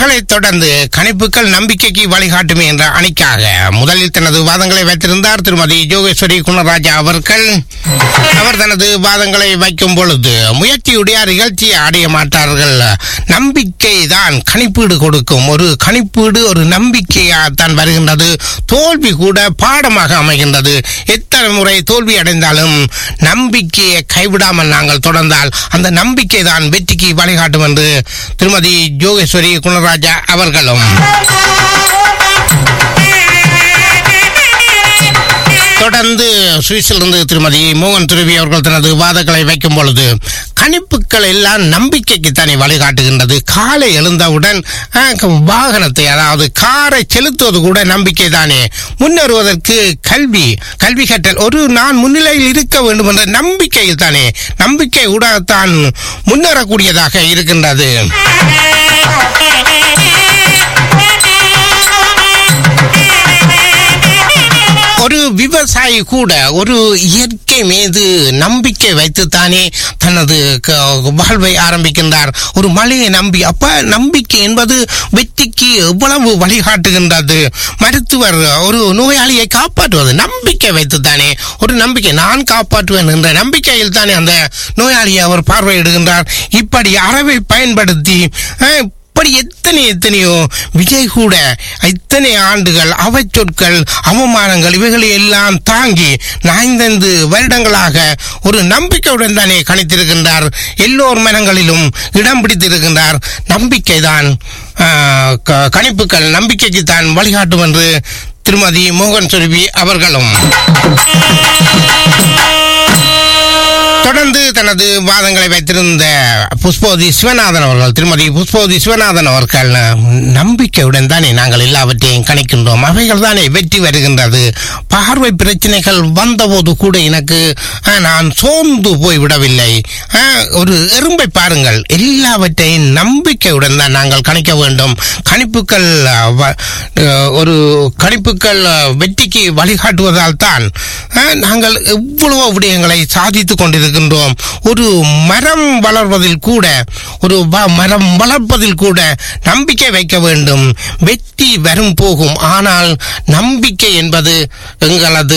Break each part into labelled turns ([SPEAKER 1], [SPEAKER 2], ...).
[SPEAKER 1] அவர்களைத் தொடர்ந்து கணிப்புகள் நம்பிக்கைக்கு வழிகாட்டுமே என்ற அணிக்காக முதலில் தனது வாதங்களை வைத்திருந்தார் திருமதி ஜோகேஸ்வரி குணராஜா அவர்கள் அவர் தனது வாதங்களை வைக்கும் பொழுது முயற்சியுடைய நிகழ்ச்சியை அடைய மாட்டார்கள் நம்பிக்கை தான் கணிப்பீடு கொடுக்கும் ஒரு கணிப்பீடு ஒரு நம்பிக்கையாக தான் வருகின்றது தோல்வி கூட பாடமாக அமைகின்றது எத்தனை முறை தோல்வி அடைந்தாலும் நம்பிக்கையை கைவிடாமல் நாங்கள் தொடர்ந்தால் அந்த நம்பிக்கை தான் வெற்றிக்கு வழிகாட்டும் என்று திருமதி ஜோகேஸ்வரி குணராஜா அவர்களும் தொடர்ந்து சுவிஸிலிருந்து திருமதி மோகன் துருவி அவர்கள் தனது வாதங்களை வைக்கும் பொழுது கணிப்புகள் எல்லாம் நம்பிக்கைக்கு தானே வழிகாட்டுகின்றது காலை எழுந்தவுடன் அஹ், வாகனத்தை அதாவது காரை செலுத்துவது கூட நம்பிக்கை தானே முன்னேறுவதற்கு கல்வி கல்வி கற்றல் ஒரு நான் முன்னிலையில் இருக்க வேண்டும் என்ற நம்பிக்கையில் தானே நம்பிக்கை ஊடாகத்தான் முன்னேறக்கூடியதாக இருக்கின்றது ஒரு விவசாயி கூட ஒரு இயற்கை மீது நம்பிக்கை வைத்துத்தானே தனது க- வாழ்வை ஆரம்பிக்கின்றார் ஒரு மழையை நம்பி அப்ப நம்பிக்கை என்பது வெற்றிக்கு எவ்வளவு வழிகாட்டுகின்றது மருத்துவர் ஒரு நோயாளியை காப்பாற்றுவது நம்பிக்கை வைத்துத்தானே ஒரு நம்பிக்கை நான் காப்பாற்றுவேன் என்ற நம்பிக்கையில் தானே அந்த நோயாளியை அவர் பார்வையிடுகின்றார் இப்படி அறவை பயன்படுத்தி அஹ், இப்படி எத்தனை எத்தனையோ விஜய் கூட இத்தனை ஆண்டுகள் அவச்சொற்கள் அவமானங்கள் இவைகளை எல்லாம் தாங்கி நான்கைந்து வருடங்களாக ஒரு நம்பிக்கையுடன் தானே கணித்திருக்கின்றார் எல்லோர் மனங்களிலும் இடம் பிடித்திருக்கின்றார் நம்பிக்கைதான் ஆஹ், க- கணிப்புகள் நம்பிக்கைக்கு தான் வழிகாட்டும் என்று திருமதி மோகன் சுருவி அவர்களும் தொடர்ந்து தனது வாதங்களை வைத்திருந்த புஷ்போதி சிவநாதன் அவர்கள் திருமதி புஷ்போதி சிவநாதன் அவர்கள் நம்பிக்கையுடன் தானே நாங்கள் எல்லாவற்றையும் கணிக்கின்றோம் அவைகள் தானே வெற்றி வருகின்றது பார்வை பிரச்சனைகள் வந்தபோது கூட எனக்கு ஆ, நான் சோர்ந்து போய் விடவில்லை ஆ, ஒரு எறும்பை பாருங்கள் எல்லாவற்றையும் நம்பிக்கையுடன் தான் நாங்கள் கணிக்க வேண்டும் கணிப்புகள் ஆ, வ- ஆ, ஒரு கணிப்புகள் ஆ, வெற்றிக்கு வழிகாட்டுவதால் தான் ஆ, நாங்கள் எவ்வளவோ விடயங்களை சாதித்துக் கொண்டிருக்கின்றோம் ஒரு மரம் வளர்வதில் கூட ஒரு வ- மரம் வளர்ப்பதில் கூட நம்பிக்கை வைக்க வேண்டும் வெற்றி வரும் போகும் ஆனால் நம்பிக்கை என்பது எங்களது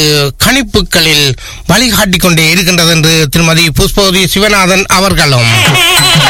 [SPEAKER 1] கணிப்புகளில் வழிகாட்டிக் கொண்டே இருக்கின்றது என்று திருமதி புஷ்பவதி சிவநாதன் அவர்களும்